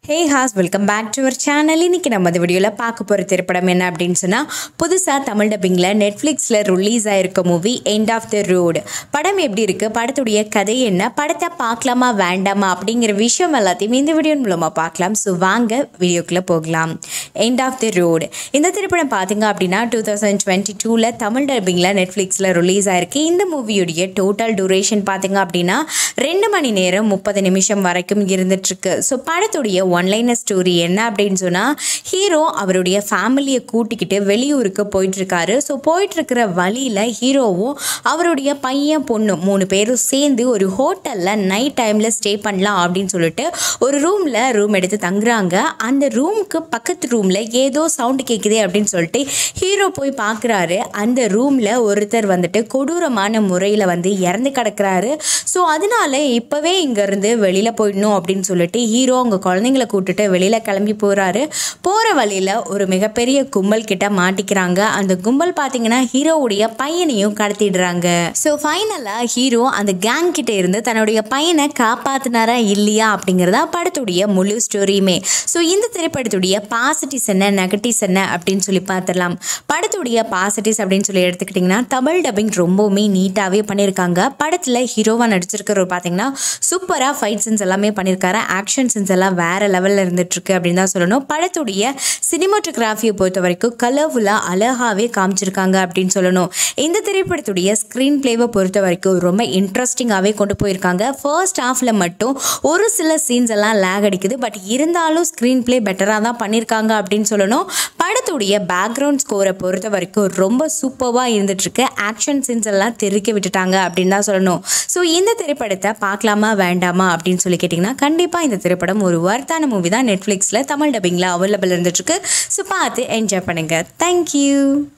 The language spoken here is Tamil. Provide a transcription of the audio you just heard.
hey guys welcome back to our channel இன்னைக்கு நம்ம இந்த வீடியோவில் பார்க்க போகிற திரைப்படம் என்ன அப்படின்னு சொன்னால் புதுசாக தமிழ் டப்பிங்கில் நெட்ஃப்ளிக்ஸில் ரிலீஸ் ஆயிருக்க movie end of the road படம் எப்படி இருக்குது படத்துடைய கதை என்ன படத்தை பார்க்கலாமா வேண்டாமா அப்படிங்கிற விஷயம் எல்லாத்தையும் இந்த வீடியோ மூலமாக பார்க்கலாம் ஸோ வாங்க வீடியோக்குள்ளே போகலாம் எண்ட் ஆஃப் த ரோடு இந்த திரைப்படம் பார்த்தீங்க அப்படின்னா டூ தௌசண்ட் டுவெண்ட்டி டூவில் தமிழ் டப்பிங்கில் நெட்ஃப்ளிக்ஸில் ரிலீஸ் ஆயிருக்கு இந்த மூவியுடைய டோட்டல் டூரேஷன் பார்த்தீங்க அப்படின்னா ரெண்டு மணி நேரம் முப்பது நிமிஷம் வரைக்கும் இருந்துட்டுருக்கு ஸோ படத்துடைய ஒன்லைனர் ஸ்டோரி என்ன அப்படின்னு சொன்னால் ஹீரோ அவருடைய ஃபேமிலியை கூட்டிக்கிட்டு வெளியூருக்கு போயிட்டுருக்காரு ஸோ போயிட்டுருக்கிற வழியில் ஹீரோவும் அவருடைய பையன் பொண்ணு மூணு பேரும் சேர்ந்து ஒரு ஹோட்டலில் நைட் டைமில் ஸ்டே பண்ணலாம் அப்படின்னு சொல்லிட்டு ஒரு ரூமில் ரூம் எடுத்து தங்குறாங்க அந்த ரூமுக்கு பக்கத்து ரூமில் ஏதோ சவுண்டு கேட்குதே அப்படின்னு சொல்லிட்டு ஹீரோ போய் பார்க்குறாரு அந்த ரூமில் ஒருத்தர் வந்துட்டு கொடூரமான முறையில் வந்து இறந்து கிடக்குறாரு ஸோ அதனால இப்போவே இங்கேருந்து வெளியில் போயிடணும் அப்படின்னு சொல்லிட்டு ஹீரோ அவங்க குழந்தைங்கள கூட்டுட்டு வெளியில் கிளம்பி போகிறாரு போகிற வழியில் ஒரு மிகப்பெரிய கும்பல் கிட்ட மாட்டிக்கிறாங்க அந்த கும்பல் பார்த்தீங்கன்னா ஹீரோவுடைய பையனையும் கடத்திடுறாங்க ஸோ ஃபைனலாக ஹீரோ அந்த கேங் கிட்ட இருந்து தன்னுடைய பையனை காப்பாத்தினாரா இல்லையா அப்படிங்கிறதா படத்துடைய முழு ஸ்டோரியுமே ஸோ இந்த திரைப்படத்துடைய பாசிட்டிவ்ஸ் என்ன நெகட்டிவ்ஸ் என்ன அப்படின்னு சொல்லி பார்த்துடலாம் படத்துடைய பாசிட்டிவ்ஸ் அப்படின்னு சொல்லி எடுத்துக்கிட்டிங்கன்னா தமிழ் டப்பிங் ரொம்பவுமே நீட்டாகவே பண்ணியிருக்காங்க படத்தில் ஹீரோவாக நடிச்சிருக்கிறவர் பார்த்தீங்கன்னா சூப்பராக ஃபைட் சீன்ஸ் எல்லாமே பண்ணியிருக்காரு ஆக்ஷன் சீன்ஸ் எல்லாம் வேறு லெவலில் இருந்துட்டுருக்கு அப்படின்னு தான் சொல்லணும் படத்துடைய சினிமாட்டோகிராஃபியை பொறுத்த வரைக்கும் கலர்ஃபுல்லாக அழகாகவே காமிச்சிருக்காங்க அப்படின்னு சொல்லணும் இந்த திரைப்படத்துடைய ஸ்க்ரீன் பிளேவை பொறுத்த வரைக்கும் ரொம்ப இன்ட்ரெஸ்டிங்காகவே கொண்டு போயிருக்காங்க ஃபர்ஸ்ட் ஹாஃபில் மட்டும் ஒரு சில சீன்ஸ் எல்லாம் லேக் அடிக்குது பட் இருந்தாலும் ஸ்க்ரீன் பிளே பெட்டராக தான் பண்ணியிருக்காங்க அப்படின்னு சொல்லணும் படத்துடைய பேக்ரவுண்ட் ஸ்கோரை பொறுத்த வரைக்கும் ரொம்ப சூப்பராக இருந்துட்டுருக்கு ஆக்ஷன் சீன்ஸ் எல்லாம் தெறிக்க விட்டுட்டாங்க அப்படின்னு தான் சொல்லணும் ஸோ இந்த திரைப்படத்தை பார்க்கலாமா வேண்டாமா அப்படின்னு சொல்லி கேட்டிங்கன்னா கண்டிப்பாக இந்த திரைப்படம் ஒரு வர்த்தான மூவி தான் நெட்ஃப்ளிக்ஸில் தமிழ் டப்பிங்கில் அவைலபிள் இருந்துட்டுருக்கு ஸோ பார்த்து என்ஜாய் பண்ணுங்கள் தேங்க்யூ